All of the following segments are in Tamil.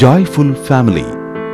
ஜாய்ஃபுல் ஃபேமிலி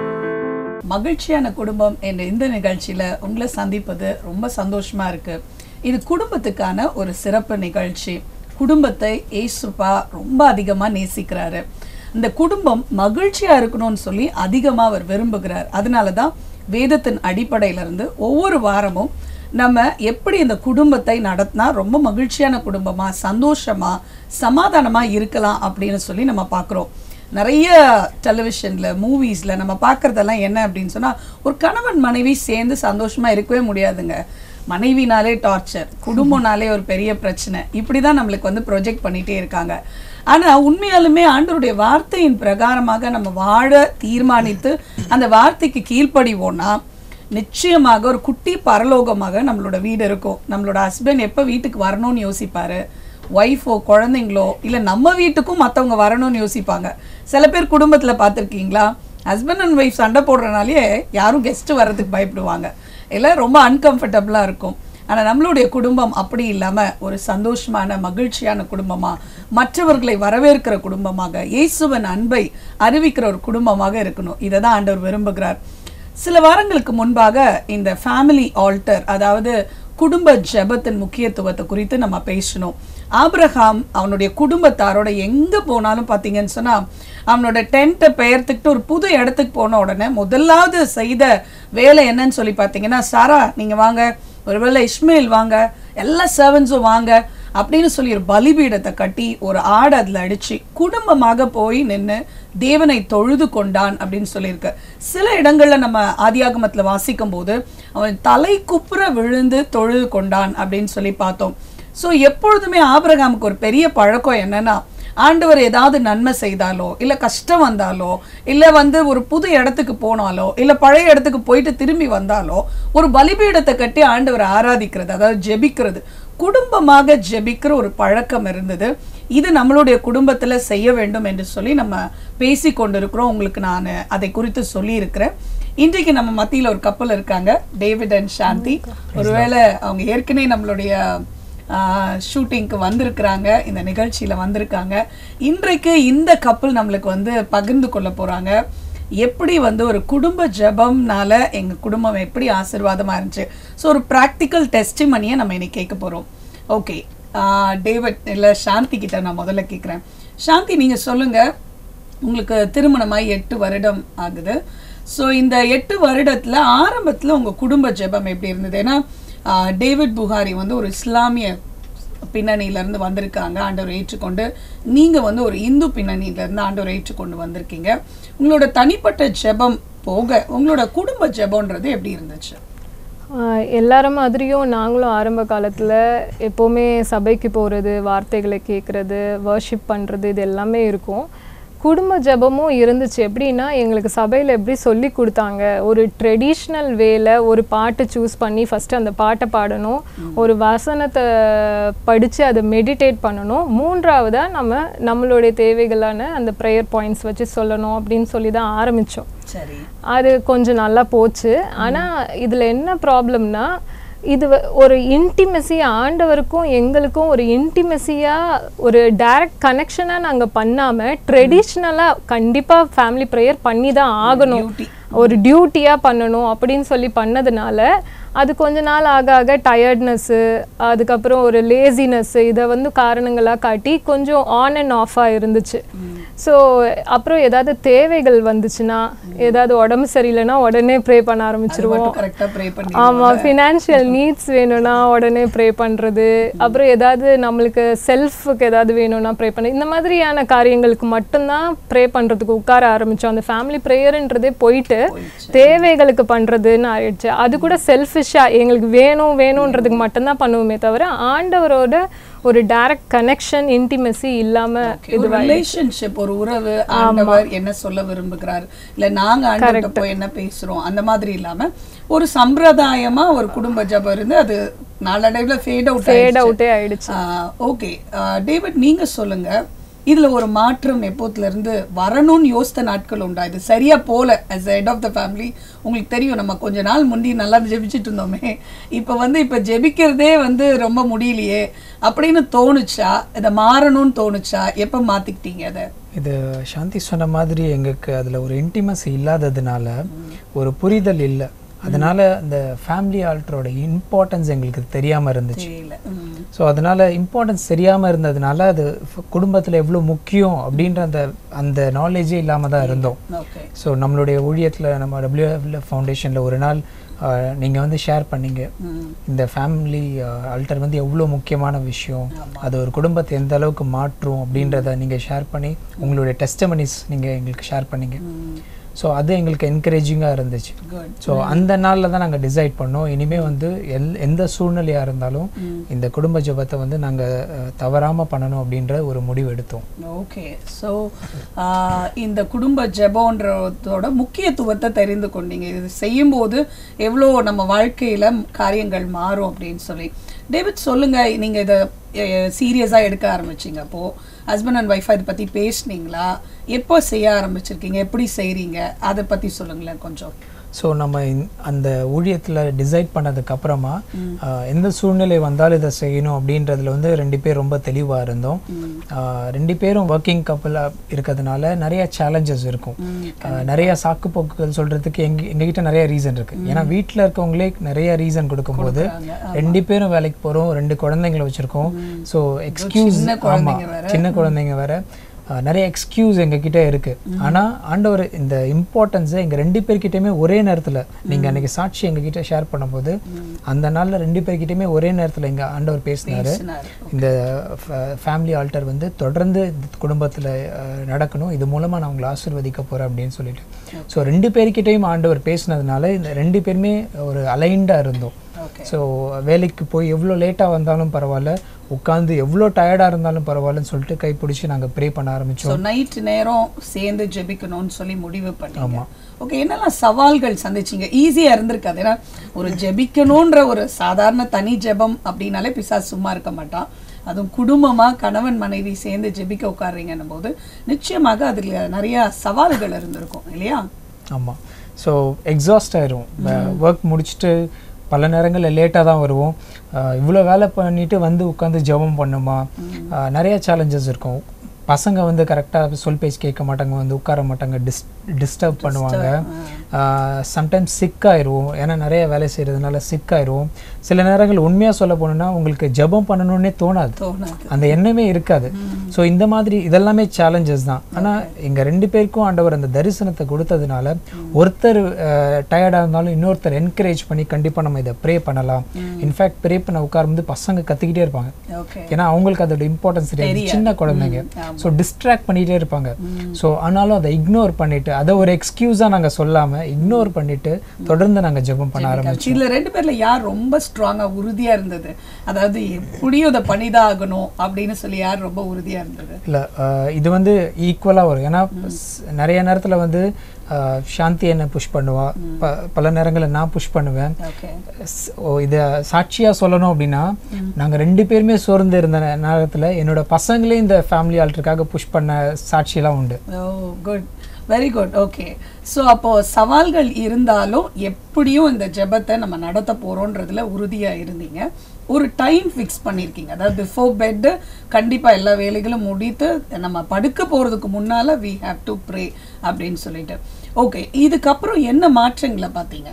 மகிழ்ச்சியான குடும்பம் என்ற இந்த நிகழ்ச்சியில உங்களை சந்திப்பது ரொம்ப சந்தோஷமா இருக்கு இது குடும்பத்துக்கான ஒரு சிறப்பு நிகழ்ச்சி குடும்பத்தை ஏசுப்பா ரொம்ப அதிகமா நேசிக்கிறாரு இந்த குடும்பம் மகிழ்ச்சியா இருக்கணும்னு சொல்லி அதிகமா அவர் விரும்புகிறார் அதனால தான் வேதத்தின் அடிப்படையில இருந்து ஒவ்வொரு வாரமும் நம்ம எப்படி இந்த குடும்பத்தை நடத்தினா ரொம்ப மகிழ்ச்சியான குடும்பமா சந்தோஷமா சமாதானமா இருக்கலாம் அப்படின்னு சொல்லி நம்ம பார்க்குறோம் நிறைய டெலிவிஷன்ல மூவிஸ்ல நம்ம பார்க்கறதெல்லாம் என்ன அப்படின்னு சொன்னா ஒரு கணவன் மனைவி சேர்ந்து சந்தோஷமா இருக்கவே முடியாதுங்க மனைவினாலே டார்ச்சர் குடும்பம்னாலே ஒரு பெரிய பிரச்சனை இப்படிதான் நம்மளுக்கு வந்து ப்ரொஜெக்ட் பண்ணிட்டே இருக்காங்க ஆனா உண்மையாலுமே ஆண்டவருடைய வார்த்தையின் பிரகாரமாக நம்ம வாழ தீர்மானித்து அந்த வார்த்தைக்கு கீழ்ப்படிவோம்னா நிச்சயமாக ஒரு குட்டி பரலோகமாக நம்மளோட வீடு இருக்கும் நம்மளோட ஹஸ்பண்ட் எப்போ வீட்டுக்கு வரணும்னு யோசிப்பாரு ஒய்ஃபோ குழந்தைங்களோ இல்லை நம்ம வீட்டுக்கும் மற்றவங்க வரணும்னு யோசிப்பாங்க சில பேர் குடும்பத்தில் பார்த்துருக்கீங்களா ஹஸ்பண்ட் அண்ட் ஒய்ஃப் சண்டை போடுறனாலே யாரும் கெஸ்ட் வர்றதுக்கு பயப்படுவாங்க எல்லாம் ரொம்ப அன்கம்ஃபர்டபுளாக இருக்கும் ஆனால் நம்மளுடைய குடும்பம் அப்படி இல்லாமல் ஒரு சந்தோஷமான மகிழ்ச்சியான குடும்பமாக மற்றவர்களை வரவேற்கிற குடும்பமாக இயேசுவன் அன்பை அறிவிக்கிற ஒரு குடும்பமாக இருக்கணும் இதை தான் ஆண்டவர் விரும்புகிறார் சில வாரங்களுக்கு முன்பாக இந்த ஃபேமிலி ஆல்டர் அதாவது குடும்ப ஜெபத்தின் முக்கியத்துவத்தை குறித்து நம்ம பேசணும் ஆபிரகாம் அவனுடைய குடும்பத்தாரோட எங்க போனாலும் பார்த்தீங்கன்னு சொன்னா அவனோட டென்ட்டை பெயர்த்துக்கிட்டு ஒரு புது இடத்துக்கு போன உடனே முதலாவது செய்த வேலை என்னன்னு சொல்லி பார்த்தீங்கன்னா சாரா நீங்க வாங்க ஒருவேளை இஸ்மேல் வாங்க எல்லா சர்வன்ஸும் வாங்க அப்படின்னு சொல்லி ஒரு பலிபீடத்தை கட்டி ஒரு ஆடு அதில் அடிச்சு குடும்பமாக போய் நின்று தேவனை தொழுது கொண்டான் அப்படின்னு சொல்லியிருக்கு சில இடங்கள்ல நம்ம ஆதியாகமத்துல வாசிக்கும் போது அவன் தலை குப்புற விழுந்து தொழுது கொண்டான் அப்படின்னு சொல்லி பார்த்தோம் ஸோ எப்பொழுதுமே ஆபிரகாமுக்கு ஒரு பெரிய பழக்கம் என்னன்னா ஆண்டவர் ஏதாவது நன்மை செய்தாலோ இல்லை கஷ்டம் வந்தாலோ இல்லை வந்து ஒரு புது இடத்துக்கு போனாலோ இல்லை பழைய இடத்துக்கு போயிட்டு திரும்பி வந்தாலோ ஒரு பலிபீடத்தை கட்டி ஆண்டவரை ஆராதிக்கிறது அதாவது ஜெபிக்கிறது குடும்பமாக ஜெபிக்கிற ஒரு பழக்கம் இருந்தது இது நம்மளுடைய குடும்பத்தில் செய்ய வேண்டும் என்று சொல்லி நம்ம பேசி கொண்டிருக்கிறோம் உங்களுக்கு நான் அதை குறித்து சொல்லியிருக்கிறேன் இன்றைக்கு நம்ம மத்தியில் ஒரு கப்பல் இருக்காங்க டேவிட் அண்ட் சாந்தி ஒருவேளை அவங்க ஏற்கனவே நம்மளுடைய ஷூட்டிங்க்கு வந்திருக்கிறாங்க இந்த நிகழ்ச்சியில் வந்திருக்காங்க இன்றைக்கு இந்த கப்பல் நம்மளுக்கு வந்து பகிர்ந்து கொள்ள போகிறாங்க எப்படி வந்து ஒரு குடும்ப ஜெபம்னால எங்கள் குடும்பம் எப்படி ஆசீர்வாதமாக இருந்துச்சு ஸோ ஒரு ப்ராக்டிக்கல் டெஸ்டிமனியை நம்ம இன்னைக்கு கேட்க போகிறோம் ஓகே டேவிட் இல்லை சாந்தி கிட்ட நான் முதல்ல கேட்குறேன் சாந்தி நீங்கள் சொல்லுங்கள் உங்களுக்கு திருமணமாகி எட்டு வருடம் ஆகுது ஸோ இந்த எட்டு வருடத்தில் ஆரம்பத்தில் உங்கள் குடும்ப ஜெபம் எப்படி இருந்தது ஏன்னா ஆஹ், டேவிட் புகாரி வந்து ஒரு இஸ்லாமிய பின்னணியிலேருந்து வந்திருக்காங்க ஆண்டவர் ஏற்றுக்கொண்டு நீங்கள் வந்து ஒரு இந்து பின்னணியிலேருந்து ஆண்டவர் ஏற்றுக்கொண்டு வந்திருக்கீங்க உங்களோட தனிப்பட்ட ஜெபம் போக உங்களோட குடும்ப ஜெபம்ன்றது எப்படி இருந்துச்சு ஆஹ் எல்லார மாதிரியும் நாங்களும் ஆரம்ப காலத்தில் எப்போவுமே சபைக்கு போகிறது வார்த்தைகளை கேட்குறது வர்ஷிப் பண்ணுறது இது எல்லாமே இருக்கும் குடும்ப ஜெபமும் இருந்துச்சு எப்படின்னா எங்களுக்கு சபையில் எப்படி சொல்லி கொடுத்தாங்க ஒரு ட்ரெடிஷ்னல் வேல ஒரு பாட்டு சூஸ் பண்ணி ஃபஸ்ட்டு அந்த பாட்டை பாடணும் ஒரு வசனத்தை படித்து அதை மெடிடேட் பண்ணணும் மூன்றாவதாக நம்ம நம்மளுடைய தேவைகளான அந்த ப்ரேயர் பாயிண்ட்ஸ் வச்சு சொல்லணும் அப்படின்னு சொல்லி தான் ஆரம்பித்தோம் சரி அது கொஞ்சம் நல்லா போச்சு ஆனால் இதில் என்ன ப்ராப்ளம்னா இது வ- ஒரு இன்டிமெசி ஆண்டவருக்கும் எங்களுக்கும் ஒரு இன்டிமெசியாக ஒரு டைரக்ட் கனெக்ஷனாக நாங்கள் பண்ணாமல் ட்ரெடிஷ்னலாக கண்டிப்பாக ஃபேமிலி ப்ரேயர் பண்ணி தான் ஆகணும் ஒரு டியூட்டியாக பண்ணணும் அப்படின்னு சொல்லி பண்ணதுனால அது கொஞ்ச நாள் ஆக ஆக டயர்ட்னஸ்ஸு அதுக்கப்புறம் ஒரு லேசினஸ்ஸு இதை வந்து காரணங்களாக காட்டி கொஞ்சம் ஆன் அண்ட் ஆஃபாக இருந்துச்சு ஸோ அப்புறம் ஏதாவது தேவைகள் வந்துச்சுன்னா ஏதாவது உடம்பு சரியில்லைன்னா உடனே ப்ரே பண்ண ஆரம்பிச்சிருவோம் கரெக்டாக ப்ரே பண்ணி ஆமாம் ஃபினான்ஷியல் நீட்ஸ் வேணும்னா உடனே ப்ரே பண்ணுறது அப்புறம் ஏதாவது நம்மளுக்கு செல்ஃபுக்கு ஏதாவது வேணும்னா ப்ரே பண்ண இந்த மாதிரியான காரியங்களுக்கு மட்டும்தான் ப்ரே பண்ணுறதுக்கு உட்கார ஆரம்பித்தோம் அந்த ஃபேமிலி ப்ரேயர்ன்றதே போயிட்டு தேவைகளுக்கு பண்ணுறதுன்னு ஆயிடுச்சு அது கூட செல்ஃபிஷாக எங்களுக்கு வேணும் வேணுன்றதுக்கு மட்டும்தான் பண்ணுவோமே தவிர ஆண்டவரோட ஒரு டைரக்ட் கனெக்ஷன் இன்டிமெசி இல்லாமல் ஒரு ரிலேஷன்ஷிப் ஒரு உறவு ஆண்டவர் என்ன சொல்ல விரும்புகிறார் இல்ல நாங்க ஆண்டவர்கிட்ட போய் என்ன பேசுறோம் அந்த மாதிரி இல்லாம ஒரு சம்பிரதாயமா ஒரு குடும்ப ஜபம் இருந்து அது நாளடைவுல ஃபேட் அவுட் ஃபேட் அவுட்டே ஆயிடுச்சு ஓகே டேவிட் நீங்க சொல்லுங்க இதுல ஒரு மாற்றம் எப்போத்துல இருந்து வரணும்னு யோசித்த நாட்கள் உண்டா இது சரியா போல as a head of the family உங்களுக்கு தெரியும் நம்ம கொஞ்ச நாள் முந்தி நல்லா ஜெபிச்சுட்டு இருந்தோமே இப்போ வந்து இப்போ ஜெபிக்கிறதே வந்து ரொம்ப முடியலையே அப்படின்னு தோணுச்சா இதை மாறணும்னு தோணுச்சா எப்போ மாத்திக்கிட்டீங்க அதை இது சாந்தி சொன்ன மாதிரி எங்களுக்கு அதில் ஒரு இன்டிமசி இல்லாததுனால ஒரு புரிதல் இல்லை அதனால அந்த ஃபேமிலி ஆல்டரோட இம்பார்ட்டன்ஸ் எங்களுக்கு தெரியாமல் இருந்துச்சு தெரியல ம். ஸோ அதனால இம்பார்ட்டன்ஸ் தெரியாமல் இருந்ததுனால அது குடும்பத்தில் எவ்வளோ முக்கியம் அப்படின்ற அந்த அந்த நாலேஜே இல்லாமல் தான் இருந்தோம் ஓகே ஸோ நம்மளுடைய ஊழியத்தில் நம்ம டபிள்யூஎஃப்ல ஃபவுண்டேஷனில் ஒரு நாள் நீங்கள் வந்து ஷேர் பண்ணீங்க ம் இந்த ஃபேமிலி ஆல்டர் வந்து எவ்வளோ முக்கியமான விஷயம் அது ஒரு குடும்பத்தை எந்த அளவுக்கு மாற்றும் அப்படின்றத நீங்கள் ஷேர் பண்ணி உங்களுடைய டெஸ்டமனிஸ் நீங்கள் எங்களுக்கு ஷேர் பண்ணீங்க ம் ஸோ அது எங்களுக்கு என்கரேஜிங்காக இருந்துச்சு குட் ஸோ அந்த நாளில் தான் நாங்கள் டிசைட் பண்ணோம் இனிமேல் வந்து எல் எந்த சூழ்நிலையாக இருந்தாலும் இந்த குடும்ப ஜெபத்தை வந்து நாங்கள் தவறாமல் பண்ணணும் அப்படின்ற ஒரு முடிவு எடுத்தோம் ஓகே ஸோ இந்த குடும்ப ஜெபம்ன்றதோட முக்கியத்துவத்தை தெரிந்து கொண்டீங்க இது செய்யும்போது எவ்வளோ நம்ம வாழ்க்கையில காரியங்கள் மாறும் அப்படின்னு சொல்லி டேவிட் சொல்லுங்க நீங்க இதை சீரியஸாக எடுக்க ஆரம்பிச்சீங்க அப்போ ஹஸ்பண்ட் அண்ட் ஒய்ஃபை இதை பத்தி பேசுனீங்களா எப்போ செய்ய ஆரம்பிச்சிருக்கீங்க எப்படி செய்றீங்க அதை பத்தி சொல்லுங்களேன் கொஞ்சம் ஸோ நம்ம இந்த- அந்த ஊழியத்தில் டிசைட் பண்ணதுக்கு அப்புறமா ஆஹ், எந்த சூழ்நிலை வந்தாலும் இதை செய்யணும் அப்படின்றதுல வந்து ரெண்டு பேர் ரொம்ப தெளிவாக இருந்தோம் ஆஹ், ரெண்டு பேரும் ஒர்க்கிங் கப்பலாக இருக்கிறதுனால நிறைய சேலஞ்சஸ் இருக்கும் ஆஹ், நிறைய சாக்கு போக்குகள் சொல்றதுக்கு எங்க எங்ககிட்ட நிறைய ரீசன் இருக்கு ஏன்னா வீட்டில் இருக்கவங்களே நிறைய ரீசன் கொடுக்கும்போது ரெண்டு பேரும் வேலைக்கு போகிறோம் ரெண்டு குழந்தைங்களை வச்சிருக்கோம் ஸோ எக்ஸ்கியூஸ் சின்ன குழந்தைங்க வேற. சின்ன குழந்தைங்க வேற அஹ், நிறைய எக்ஸ்கியூஸ் எங்ககிட்ட இருக்கு ஆனா ஆண்டவர் இந்த இம்பார்ட்டன்ஸை எங்க ரெண்டு பேர்கிட்டயுமே ஒரே நேரத்துல நீங்க அன்னைக்கு சாட்சி எங்ககிட்ட ஷேர் பண்ணும்போது அந்த நாள்ல ரெண்டு பேர்கிட்டயுமே ஒரே நேரத்துல எங்க ஆண்டவர் பேசினாரு சொன்னாரு. இந்த ஃபேமிலி ஆல்டர் வந்து தொடர்ந்து இந்த குடும்பத்துல அஹ், நடக்கணும் இது மூலமா நான் உங்களை ஆசீர்வதிக்க போறேன் அப்படின்னு சொல்லிட்டு ஸோ ரெண்டு பேர்கிட்டயும் ஆண்டவர் பேசினதுனால இந்த ரெண்டு பேருமே ஒரு அலைண்டா இருந்தோம் ஓகே ஸோ வேலைக்கு போய் எவ்வளோ லேட்டாக வந்தாலும் பரவாயில்ல உட்காந்து எவ்வளோ டயர்டாக இருந்தாலும் பரவாயில்லன்னு சொல்லிட்டு கைப்பிடிச்சி நாங்கள் ப்ரே பண்ண ஆரம்பித்தோம் ஸோ நைட் நேரம் சேர்ந்து ஜெபிக்கணும்னு சொல்லி முடிவு பண்ணீங்க ஓகே என்னெல்லாம் சவால்கள் சந்திச்சீங்க ஈஸியா இருந்திருக்காது ஏன்னா ஒரு ஜெபிக்கணுன்ற ஒரு சாதாரண தனி ஜெபம் அப்படின்னாலே பிசாசு சும்மா இருக்க மாட்டான் அதுவும் குடும்பமா கணவன் மனைவி சேர்ந்து ஜெபிக்க உட்கார்றீங்கன்னும் போது நிச்சயமாக அதுல நிறைய சவால்கள் இருந்திருக்கும் இல்லையா ஆமாம் ஸோ எக்ஸாஸ்ட் ஆயிரும் ஒர்க் முடிச்சுட்டு பல நேரங்களில் லேட்டாக தான் வருவோம் இவ்வளோ வேலை பண்ணிட்டு வந்து உட்காந்து ஜெபம் பண்ணுமா அஹ், நிறைய சேலஞ்சஸ் இருக்கும் பசங்க வந்து கரெக்டாக சொல் பேச்சு கேட்க மாட்டாங்க வந்து உட்கார மாட்டாங்க டிஸ் டிஸ்டர்ப் பண்ணுவாங்க சம்டைம்ஸ் சிக் ஆயிடுவோம் ஏன்னா நிறைய வேலை செய்கிறதுனால சிக் ஆயிடுவோம் சில நேரங்கள் உண்மையாக சொல்ல போனோம்னா உங்களுக்கு ஜெபம் பண்ணணும்னே தோணாது தோணாது அந்த எண்ணமே இருக்காது ஸோ இந்த மாதிரி இதெல்லாமே சேலஞ்சஸ் தான் ஆனால் எங்க ரெண்டு பேருக்கும் ஆண்டவர் அந்த தரிசனத்தை கொடுத்ததுனால ஒருத்தர் டயர்டாக இருந்தாலும் இன்னொருத்தர் என்கரேஜ் பண்ணி கண்டிப்பா நம்ம இதை ப்ரே பண்ணலாம் இன்ஃபேக்ட் ப்ரே பண்ண உட்காரும்போது பசங்க கத்திக்கிட்டே இருப்பாங்க ஓகே ஏன்னா அவங்களுக்கு அதோட இம்பார்ட்டன்ஸ் தெரியாது சின்ன குழந்தைங்க ஸோ டிஸ்ட்ராக்ட் பண்ணிட்டே இருப்பாங்க ஸோ ஆனாலும் அதை இக்னோர் பண்ணிட்டு அதை ஒரு எக்ஸ்கியூஸாக நாங்க சொல்லாம இக்னோர் பண்ணிட்டு தொடர்ந்து நாங்க ஜெபம் பண்ண ஆரம்பிச்சோம் இதுல ரெண்டு பேர்ல யார் ரொம்ப ஸ்ட்ராங்கா உறுதியா இருந்தது அதாவது எப்படியும் இதை பண்ணிதான் ஆகணும் அப்படின்னு சொல்லி யார் ரொம்ப உறுதியா இருந்தது இல்லை இது வந்து ஈக்குவலாக வரும் ஏன்னா ஸ்- நிறைய நேரத்தில் வந்து அஹ், சாந்தி என்ன புஷ் பண்ணுவா ப பல நேரங்களில் நான் புஷ் பண்ணுவேன் ஓகே ஸ்- ஓ இதை சாட்சியாக சொல்லணும் அப்படின்னா நாங்கள் ரெண்டு பேருமே சோர்ந்து இருந்த நே- நேரத்துல என்னோட பசங்களே இந்த ஃபேமிலி ஆல்டருக்காக புஷ் பண்ண சாட்சியெல்லாம் உண்டு oh good very good okay so அப்போ சவால்கள் இருந்தாலும் எப்படியும் இந்த ஜெபத்தை நம்ம நடத்த போறோன்றதுல உறுதியா இருந்தீங்க ஒரு டைம் ஃபிக்ஸ் பண்ணியிருக்கீங்க அதாவது பிஃபோர் பெட்டு கண்டிப்பா எல்லா வேலைகளும் முடித்து நம்ம படுக்க போறதுக்கு முன்னால வி ஹாவ் டு ப்ரே அப்படின்னு சொல்லிட்டு ஓகே இதுக்கப்புறம் என்ன மாற்றங்களை பார்த்தீங்க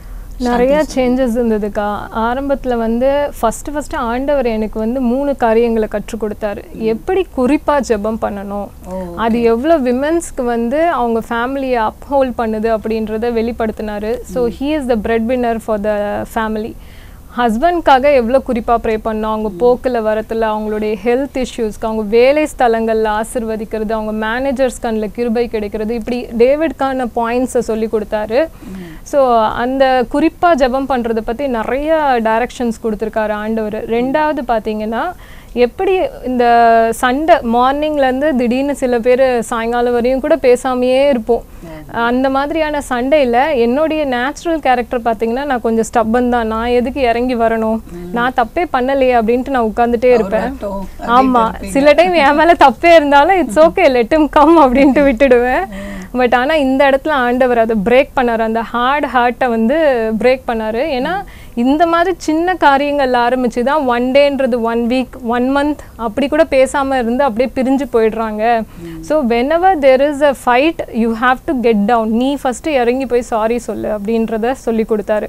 நிறைய சேஞ்சஸ் இருந்ததுக்கா ஆரம்பத்தில் வந்து ஃபஸ்ட்டு ஃபஸ்ட்டு ஆண்டவர் எனக்கு வந்து மூணு காரியங்களை கற்றுக் கொடுத்தாரு எப்படி குறிப்பாக ஜெபம் பண்ணணும் ஓ அது எவ்வளோ விமென்ஸ்க்கு வந்து அவங்க ஃபேமிலியை அப்ஹோல்ட் பண்ணுது அப்படின்றத வெளிப்படுத்தினாரு so he is the breadwinner for the family ஹஸ்பண்ட்காக எவ்வளோ குறிப்பாக ப்ரே பண்ணோம் அவங்க போக்கில் வரத்தில் அவங்களுடைய ஹெல்த் இஷ்யூஸ்க்கு அவங்க வேலை ஸ்தலங்களில் ஆசிர்வதிக்கிறது அவங்க மேனேஜர்ஸ் கண்ணில் கிருபை கிடைக்கிறது இப்படி டேவிட்கான பாயிண்ட்ஸை சொல்லி கொடுத்தாரு ஸோ அந்த குறிப்பாக ஜெபம் பண்ணுறதை பற்றி நிறைய டைரக்ஷன்ஸ் கொடுத்துருக்காரு ஆண்டவர் ரெண்டாவது பார்த்தீங்கன்னா எப்படி இந்த சண்டை மார்னிங்லேருந்து திடீர்னு சில பேர் சாயங்காலம் வரையும் கூட பேசாமையே இருப்போம் அந்த மாதிரியான சண்டையில் என்னுடைய நேச்சுரல் கேரக்டர் பார்த்தீங்கன்னா நான் கொஞ்சம் ஸ்டப்பன் தான் நான் எதுக்கு இறங்கி வரணும் நான் தப்பே பண்ணலையே அப்படின்ட்டு நான் உட்காந்துட்டே இருப்பேன் வரட்டும் ஆமா சில டைம் என் மேல தப்பே இருந்தாலும் இட்ஸ் ஓகே லெட்டும் கம் அப்படின்ட்டு விட்டுடுவேன் பட் ஆனா இந்த இடத்துல ஆண்டவர் அதை பிரேக் பண்ணாரு அந்த ஹார்ட் ஹார்ட்டை வந்து பிரேக் பண்ணாரு ஏன்னா இந்த மாதிரி சின்ன காரியங்கள் ஆரம்பிச்சு தான் ஒன் டேன்றது ஒன் வீக் ஒன் மந்த் அப்படி கூட பேசாம இருந்து அப்படியே பிரிஞ்சு போயிடுறாங்க so whenever there is a fight you have to get down நீ ஃபர்ஸ்ட் இறங்கி போய் சாரி சொல்லு அப்படின்றத சொல்லி கொடுத்தாரு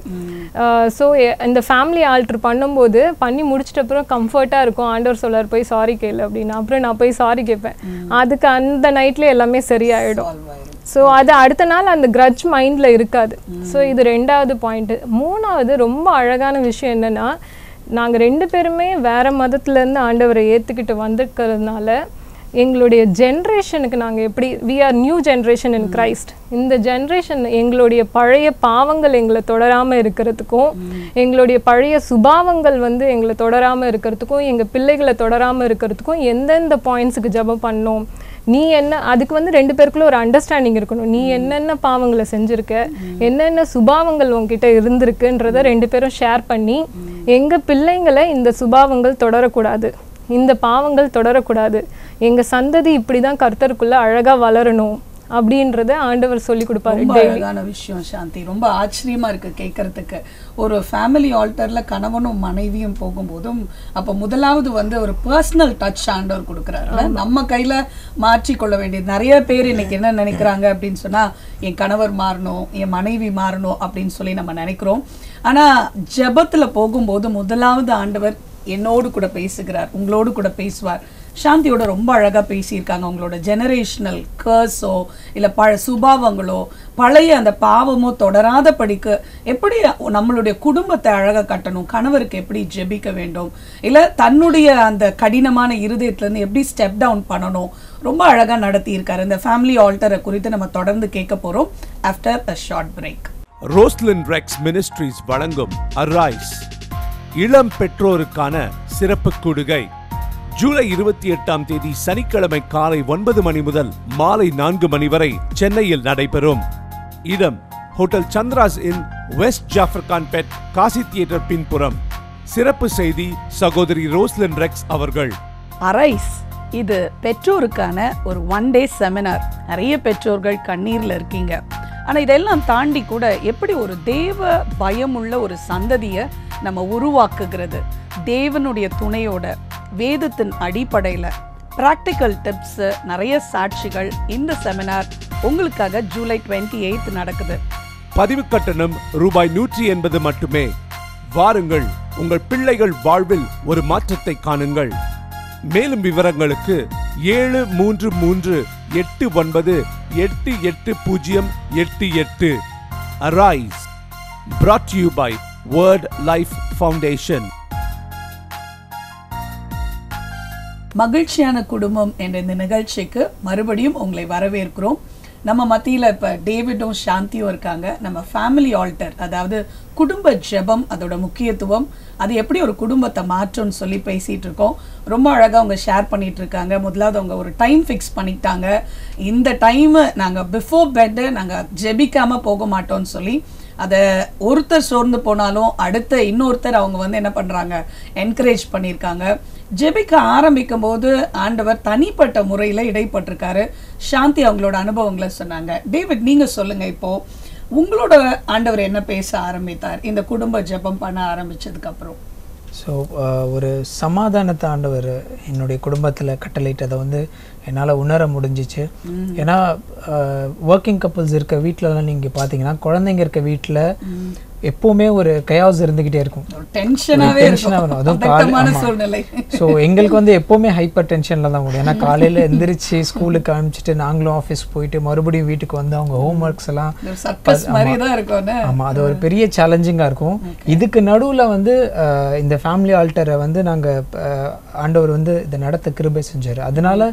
ஸோ இந்த ஃபேமிலி ஆல்ட்ரு பண்ணும்போது பண்ணி முடிச்சிட்ட அப்புறம் கம்ஃபர்ட்டாக இருக்கும் ஆண்டவர் சொல்லார் போய் சாரி கேளு அப்படின்னு அப்புறம் நான் போய் சாரி கேட்பேன் அதுக்கு அந்த நைட்ல எல்லாமே சரியாயிடும் Solve ஆயிரும். ஸோ அது அடுத்த நாள் அந்த கிரட்ஜ் மைண்டில் இருக்காது ஸோ இது ரெண்டாவது பாயிண்ட்டு மூணாவது ரொம்ப அழகான விஷயம் என்னன்னா நாங்கள் ரெண்டு பேருமே வேற மதத்துலேருந்து ஆண்டவரை ஏற்றுக்கிட்டு வந்திருக்கிறதுனால எங்களுடைய ஜென்ரேஷனுக்கு நாங்கள் எப்படி we are new generation in Christ இந்த ஜென்ரேஷன் எங்களுடைய பழைய பாவங்கள் எங்களை தொடராமல் இருக்கிறதுக்கும் எங்களுடைய பழைய சுபாவங்கள் வந்து எங்களை தொடராமல் இருக்கிறதுக்கும் எங்கள் பிள்ளைகளை தொடராமல் இருக்கிறதுக்கும் எந்தெந்த பாயிண்ட்ஸுக்கு ஜெபம் பண்ணோம் நீ என்ன அதுக்கு வந்து ரெண்டு பேருக்குள்ள ஒரு அண்டர்ஸ்டாண்டிங் இருக்கணும் நீ என்னென்ன பாவங்களை செஞ்சிருக்க என்னென்ன சுபாவங்கள் உன்கிட்ட இருந்திருக்குன்றத ரெண்டு பேரும் ஷேர் பண்ணி எங்க பிள்ளைங்களை இந்த சுபாவங்கள் தொடரக்கூடாது இந்த பாவங்கள் தொடரக்கூடாது எங்க சந்ததி இப்படிதான் கர்த்தருக்குள்ள அழகா வளரணும் அப்படின்றத ஆண்டவர் சொல்லி கொடுப்பாரு ரொம்ப அழகான விஷயம் சாந்தி ரொம்ப ஆச்சரியமா இருக்கு கேட்கறதுக்கு ஒரு ஃபேமிலி ஆல்டர்ல கணவனும் மனைவியும் போகும்போதும் அப்ப முதலாவது வந்து ஒரு பர்சனல் டச் ஆண்டவர் கொடுக்குறாருல நம்ம கையில மாற்றி கொள்ள வேண்டியது நிறைய பேர் இன்னைக்கு என்ன நினைக்கிறாங்க அப்படின்னு சொன்னா என் கணவர் மாறணும் என் மனைவி மாறணும் அப்படின்னு சொல்லி நம்ம நினைக்கிறோம் ஆனா ஜெபத்துல போகும்போது முதலாவது ஆண்டவர் என்னோடு கூட பேசுகிறார் உங்களோடு கூட பேசுவார் சாந்தியோட ரொம்ப அழகா பேசியிருக்காங்க உங்களோட ஜெனரேஷனல் கர்ஸோ இல்ல பழ சுபாவங்களோ பழைய அந்த பாவமோ தொடராத படிக்க எப்படி நம்மளுடைய குடும்பத்தை அழகா கட்டணும் கணவருக்கு எப்படி ஜெபிக்க வேண்டும் இல்ல தன்னுடைய அந்த கடினமான இருதயத்துல இருந்து எப்படி ஸ்டெப் டவுன் பண்ணணும் ரொம்ப அழகா நடத்தி இருக்காரு இந்த ஃபேமிலி ஆல்டரை குறித்து நம்ம தொடர்ந்து கேட்க போறோம் after a short break Roslin Rex ministries வழங்கும் அரைஸ் இளம் பெற்றோருக்கான சிறப்பு கூடுகை ஜூலை இருபத்தி எட்டாம் தேதி சனிக்கிழமை காலை ஒன்பது மணி முதல் மாலை நான்கு மணி வரை சென்னையில் நடைபெறும் இடம் hotel Chandra's inn west Jafferkhanpet Kasi theatre பின்புறம் சிறப்பு செய்தி சகோதரி ரோஸ்லின் ரெக்ஸ் அவர்கள் அரைஸ் இது பெற்றோருக்கான ஒரு ஒன் டே செமினார் நிறைய பெற்றோர்கள் கண்ணீர்ல இருக்கீங்க ஆனா இதெல்லாம் தாண்டி கூட எப்படி ஒரு தேவ பயமுள்ள ஒரு சந்ததியை நம்ம உருவாக்குகிறது தேவனுடைய துணையோட வேதத்தின் அடிப்படையில ப்ராக்டிக்கல் டிப்ஸ் நிறைய சாட்சிகள் இந்த செமினார் உங்களுக்காக ஜூலை டுவெண்ட்டி எயித் நடக்குது பதிவு கட்டணம் ரூபாய் நூற்றி எண்பது மட்டுமே வாருங்கள் உங்கள் பிள்ளைகள் வாழ்வில் ஒரு மாற்றத்தை காணுங்கள் மேலும் விவரங்களுக்கு ஏழு மூன்று மூன்று எட்டு ஒன்பது எட்டு எட்டு பூஜ்ஜியம் எட்டு எட்டு Arise brought to you by word life foundation மகிழ்ச்சியான குடும்பம் என்ற இந்த நிகழ்ச்சிக்கு மறுபடியும் உங்களை வரவேற்கிறோம் நம்ம மத்தியில இப்ப டேவிடும் சாந்தியும் இருக்காங்க நம்ம ஃபேமிலி ஆல்டர் அதாவது குடும்ப ஜெபம் அதோட முக்கியத்துவம் அது எப்படி ஒரு குடும்பத்தை மாற்றும்னு சொல்லி பேசிட்டு இருக்கோம் ரொம்ப அழகா அவங்க ஷேர் பண்ணிட்டு இருக்காங்க முதலாவது அவங்க ஒரு டைம் ஃபிக்ஸ் பண்ணிட்டாங்க இந்த டைம் நாங்க பிஃபோர் பெட்டு நாங்க ஜெபிக்காம போக மாட்டோம்னு சொல்லி அதை ஒருத்தர் சோர்ந்து போனாலும் அடுத்த இன்னொருத்தர் அவங்க வந்து என்ன பண்றாங்க என்கரேஜ் பண்ணியிருக்காங்க ஜெபிக்க ஆரம்பிக்கும் போது ஆண்டவர் தனிப்பட்ட முறையில இடைப்பட்டிருக்காரு சாந்தி அவங்களோட அனுபவங்களை சொன்னாங்க டேவிட் நீங்க சொல்லுங்க இப்போ உங்களோட ஆண்டவர் என்ன பேச ஆரம்பித்தார் இந்த குடும்ப ஜெபம் பண்ண ஆரம்பிச்சதுக்கு அப்புறம் ஸோ ஒரு சமாதானத்தை ஆண்டவர் என்னுடைய குடும்பத்தில் கட்டளையிட்டதை வந்து என்னால் உணர முடிஞ்சிச்சு ஏன்னா ஒர்க்கிங் கப்புள்ஸ் இருக்க வீட்டிலலாம் நீங்கள் பார்த்தீங்கன்னா குழந்தைங்க இருக்க வீட்டில் எப்போவுமே ஒரு கயாஸ் இருந்துக்கிட்டே இருக்கும் டென்ஷனாவே டென்ஷனாக வரும் அதுவும் காலை பதட்டமான ஆமா. சூழ்நிலை ஸோ எங்களுக்கு வந்து எப்போவுமே ஹைப்பர் டென்ஷனில் தான் முடியும் ஏன்னா காலையில் எந்திரிச்சு ஸ்கூலுக்கு அனுப்பிச்சிட்டு நாங்களும் ஆஃபீஸ் போயிட்டு மறுபடியும் வீட்டுக்கு வந்து அவங்க ஹோம் ஒர்க்ஸ் எல்லாம் ஒரு சர்க்கஸ் மாதிரி தான் இருக்கும்னு ஆமாம் அது ஒரு பெரிய சேலஞ்சிங்காக இருக்கும் இதுக்கு நடுவில் வந்து அஹ், இந்த ஃபேமிலி ஆல்டரை வந்து நாங்கள் ஆண்டவர் வந்து இதை நடத்த கிருபை செஞ்சார் அதனால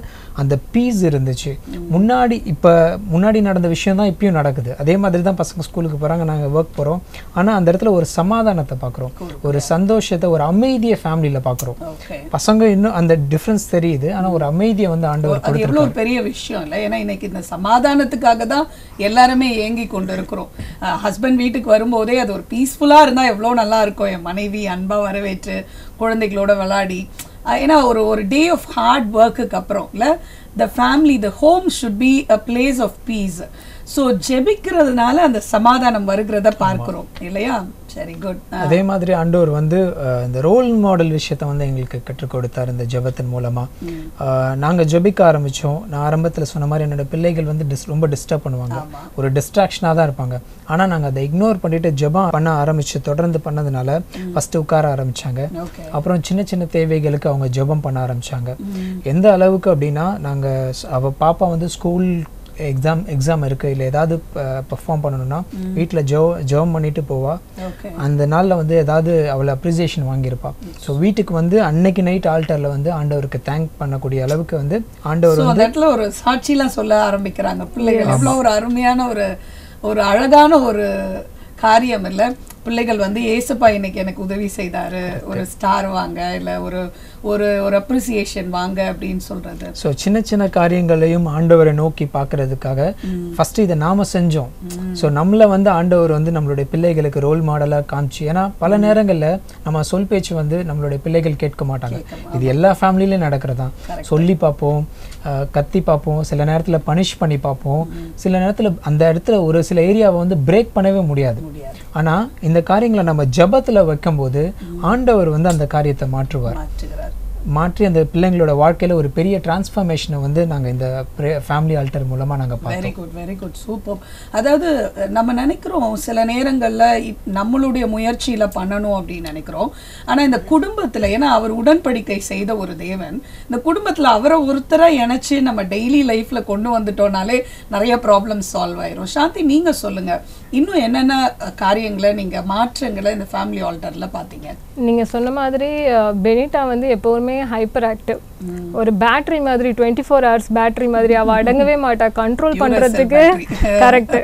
அந்த பீஸ் இருந்துச்சு முன்னாடி இப்போ முன்னாடி நடந்த விஷயம் தான் இப்பயும் நடக்குது அதே மாதிரி தான் பசங்க ஸ்கூலுக்கு போகிறாங்க நாங்கள் ஒர்க் போகிறோம் ஆனால் அந்த இடத்துல ஒரு சமாதானத்தை பார்க்குறோம் ஒரு சந்தோஷத்தை ஒரு அமைதியை ஃபேமிலியில் பார்க்குறோம் ஓகே பசங்க இன்னும் அந்த டிஃப்ரென்ஸ் தெரியுது ஆனால் ஒரு அமைதியை வந்து ஆண்டவர் அது எவ்வளவு ஒரு பெரிய விஷயம் இல்லை ஏன்னா இன்னைக்கு இந்த சமாதானத்துக்காக தான் எல்லாருமே ஏங்கி கொண்டு இருக்கிறோம் ஹஸ்பண்ட் வீட்டுக்கு வரும்போதே அது ஒரு பீஸ்ஃபுல்லா இருந்தா எவ்வளவு நல்லா இருக்கும் என் மனைவி அன்பா வரவேற்று குழந்தைகளோட விளையாடி அஹ் ஏன்னா ஒரு ஒரு டே ஆஃப் ஹார்ட் ஒர்க்குக்கு அப்புறம் இல்ல the family the home should be a place of peace so ஜெபிக்கிறதுனால அந்த சமாதானம் வருகிறத பார்க்கிறோம் இல்லையா சரி குட் அதே மாதிரி ஆண்டவர் வந்து அஹ், இந்த ரோல் மாடல் விஷயத்தை வந்து எங்களுக்கு கற்றுக் கொடுத்தார் இந்த ஜெபத்தின் மூலமா அஹ், நாங்க ஜெபிக்க ஆரம்பிச்சோம் நான் ஆரம்பத்துல சொன்ன மாதிரி என்னோட பிள்ளைகள் வந்து dis- ரொம்ப டிஸ்டர்ப் பண்ணுவாங்க ஒரு டிஸ்ட்ராக்ஷனாக தான் இருப்பாங்க ஆனா நாங்க அதை இக்னோர் பண்ணிட்டு ஜெபம் பண்ண ஆரம்பிச்சு தொடர்ந்து பண்ணதுனால ஃபர்ஸ்ட் உட்கார ஆரம்பிச்சாங்க ஓகே அப்புறம் சின்ன சின்ன தேவைகளுக்கு அவங்க ஜெபம் பண்ண ஆரம்பிச்சாங்க எந்த அளவுக்கு அப்படின்னா நாங்க ஸ்- அவ பாப்பா வந்து ஸ்கூல் எக்ஸாம் எக்ஸாம் இருக்கு இல்லை ஏதாவது பெர்ஃபார்ம் பண்ணணும்னா வீட்டில் ஜெப ஜெபம் பண்ணிட்டு போவா ஓகே அந்த நாளில் வந்து ஏதாவது அவளை அப்ரிசியேஷன் வாங்கியிருப்பா ஸோ வீட்டுக்கு வந்து அன்னைக்கு நைட் ஆல்டரில் வந்து ஆண்டவருக்கு தேங்க் பண்ணக்கூடிய அளவுக்கு வந்து ஆண்டவர் ஸோ அந்த இடத்துல ஒரு சாட்சிலாம் சொல்ல ஆரம்பிக்கிறாங்க பிள்ளைகள் எவ்வளோ ஒரு அருமையான ஒரு ஒரு அழகான ஒரு காரியம் இல்ல பிள்ளைகள் வந்து ஏசப்பா இன்னைக்கு எனக்கு உதவி செய்தாரு ஒரு ஸ்டார் வாங்க இல்ல ஒரு ஒரு ஒரு அப்ரிசியேஷன் வாங்க அப்படின்னு சொல்றது ஸோ சின்ன சின்ன காரியங்களையும் ஆண்டவரை நோக்கி பார்க்கறதுக்காக ஃபர்ஸ்ட் இதை நாம செஞ்சோம் ஸோ நம்மள வந்து ஆண்டவர் வந்து நம்மளுடைய பிள்ளைகளுக்கு ரோல் மாடலாக காமிச்சு ஏன்னா பல நேரங்கள்ல நம்ம சொல் பேச்சு வந்து நம்மளுடைய பிள்ளைகள் கேட்க மாட்டாங்க இது எல்லா ஃபேமிலிலையும் நடக்கிறதா சொல்லி பார்ப்போம் அஹ், கத்தி பார்ப்போம் சில நேரத்துல பனிஷ் பண்ணி பார்ப்போம் சில நேரத்துல அந்த இடத்துல ஒரு சில ஏரியாவை வந்து பிரேக் பண்ணவே முடியாது முடியாது ஆனா இந்த காரியங்களை நம்ம ஜெபத்துல வைக்கும்போது ஆண்டவர் வந்து அந்த காரியத்தை மாற்றுவார் மாற்றுகிறார் மாற்றி அந்த பிள்ளைங்களோட வாழ்க்கையில ஒரு பெரிய டிரான்ஸ்ஃபர்மேஷனை வந்து நாங்க இந்த ஃபேமிலி ஆல்டர் மூலமா நாங்க பார்த்தோம் very good very good super அதாவது நம்ம நினைக்கிறோம் சில நேரங்கள்ல இப்- நம்மளுடைய முயற்சியில பண்ணணும் அப்படின்னு நினைக்கிறோம் ஆனா இந்த குடும்பத்துல ஏன்னா அவர் உடன்படிக்கை செய்த ஒரு தேவன் இந்த குடும்பத்துல அவரை ஒருத்தரா இணைச்சு நம்ம டெய்லி லைஃப்ல கொண்டு வந்துட்டோம்னாலே நிறைய ப்ராப்ளம் சால்வ் ஆயிரும் சாந்தி நீங்க சொல்லுங்க இன்னும் என்னென்ன அஹ், காரியங்களை நீங்க மாற்றங்களை இந்த ஃபேமிலி ஆல்டர்ல பாத்தீங்க நீங்க சொன்ன மாதிரி அஹ், பெனிட்டா வந்து எப்பவுமே ஹைப்பர் ஆக்டிவ் ஒரு பேட்டரி மாதிரி டுவெண்ட்டி ஃபோர் ஹவர்ஸ் பேட்டரி மாதிரி அவ அடங்கவே மாட்டா கண்ட்ரோல் பண்றதுக்கு கரெக்ட்